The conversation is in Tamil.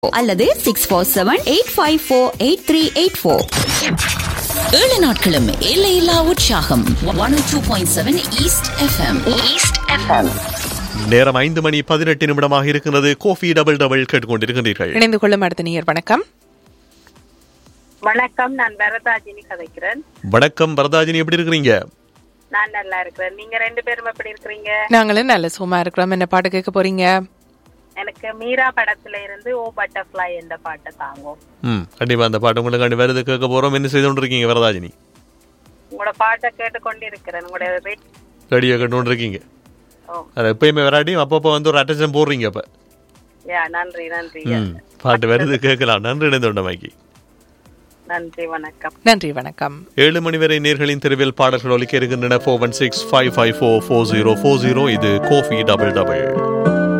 அல்லது six four seven eight five four eight three eight four ஏழு நாட்களும் எல்லையில்லா உற்சாகம் one two point seven East FM East FM நேரம் ஐந்து மணி பதினெட்டு நிமிடமாக இருக்கிறது கோஃபி டபுள் டபுள் கேட்டுக்கொண்டிருக்கின்றீர்கள் இணைந்து கொள்ளும் அடுத்த நேயர் வணக்கம் வணக்கம் நான் வரதாஜினி கதைக்கிறேன் வணக்கம் வரதாஜினி எப்படி இருக்கிறீங்க நான் நல்லா இருக்கிறேன் நீங்க ரெண்டு பேரும் எப்படி இருக்கிறீங்க நாங்களும் நல்ல சும்மா இருக்கிறோம் என்ன பாட்டு கேட்க போறீங்க எனக்கு மீரா படத்துல இருந்து ஓ பட்டர்ஃப்ளை என்ற பாட்டை தாங்கும் ம் கண்டிப்பா அந்த பாட்டு உங்களுக்கு கண்டி வருது கேட்க போறோம் என்ன செய்து கொண்டிருக்கீங்க வரதாஜினி உங்களோட பாட்டை கேட்டுக்கொண்டு இருக்கிறேன் உங்களோட ரே- ரெடியாக கேட்டுக்கொண்டிருக்கீங்க ஓ அது எப்பயுமே வராட்டியும் அப்பப்போ வந்து ஒரு அட்டென்ஷன் போடுறீங்க அப்ப யா நன்றி நன்றி ம் பாட்டு வருது கேட்கலாம் நன்றி இணைந்தோண்டமாக்கி நன்றி வணக்கம் நன்றி வணக்கம் ஏழு மணி வரை நேர்களின் தெருவில் பாடல்கள் ஒலிக்க இருக்கின்றன four one six five five four four zero four zero இது கோஃபி டபுள் டபுள்